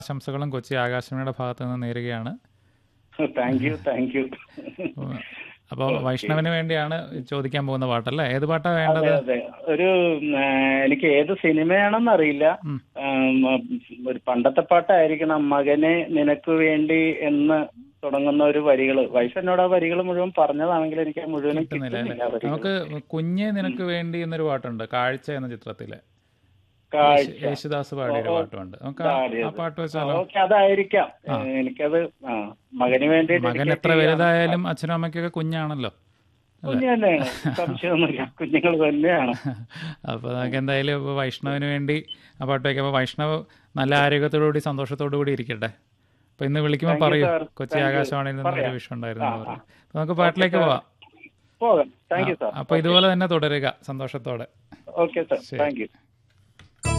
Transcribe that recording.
ആശംസകളും കൊച്ചി ആകാശവാണിയുടെ ഭാഗത്ത് നിന്ന് നേരുകയാണ് താങ്ക് യു താങ്ക് യു അപ്പോൾ വൈഷ്ണവിന് വേണ്ടിയാണ് ചോദിക്കാൻ പോകുന്ന പാട്ടല്ലേ ഏത് പാട്ടാ വേണ്ടത് അതെ അതെ ഒരു ഉം, ആ, എനിക്ക് ഏത് സിനിമയാണെന്ന് അറിയില്ല ഉം. ഒരു പണ്ടത്തെ പാട്ടായിരിക്കണം മകനെ നിനക്ക് വേണ്ടി എന്ന് തുടങ്ങുന്ന ഒരു വരികള് വൈഫ് എന്നോട് ആ വരികൾ മുഴുവൻ പറഞ്ഞതാണെങ്കിൽ എനിക്ക് മുഴുവനും കിട്ടുന്നില്ല അല്ലേ കിട്ടുന്നില്ല ആ വരികൾ നമുക്ക് കുഞ്ഞെ നിനക്ക് വേണ്ടി എന്നൊരു പാട്ടുണ്ട് കാഴ്ച എന്ന ചിത്രത്തിലെ കാഴ്ച യേശുദാസ് പാടിയ ഒരു പാട്ടുമുണ്ട് നമുക്ക് ആ- ആ പാടിയത്. പാട്ട് വെച്ചാലോ ഓക്കെ അതായിരിക്കാം ഏ, എനിക്കത് ആ മകന് വേണ്ടി മകൻ എത്ര വലുതായാലും അച്ഛനും അമ്മയ്ക്കൊക്കെ കുഞ്ഞാണല്ലോ കുഞ്ഞു തന്നെയാണ് സംശയമൊന്നുമില്ല കുഞ്ഞുങ്ങൾ തന്നെയാണ് അപ്പോൾ നമുക്ക് എന്തായാലും ഇപ്പോൾ വൈഷ്ണവിന് വേണ്ടി ആ പാട്ട് വയ്ക്കുമ്പോൾ വൈഷ്ണവ് നല്ല ആരോഗ്യത്തോടുകൂടി സന്തോഷത്തോടു കൂടി ഇരിക്കട്ടെ അപ്പോൾ ഇന്ന് വിളിക്കുമ്പോൾ Thank you, പറയൂ sir. Kochi Thank you. ആകാശവാണിയിൽ നിന്ന് ഒരു പറയാം. വിഷയം ഉണ്ടായിരുന്നു എന്ന് ആ, പറയും അപ്പോൾ നമുക്ക് പാട്ടിലേക്ക് sir. പോവാം പോകാം താങ്ക് യു സാർ അപ്പോൾ ഇതുപോലെ തന്നെ തുടരുക സന്തോഷത്തോടെ ഓക്കെ സാർ താങ്ക് യു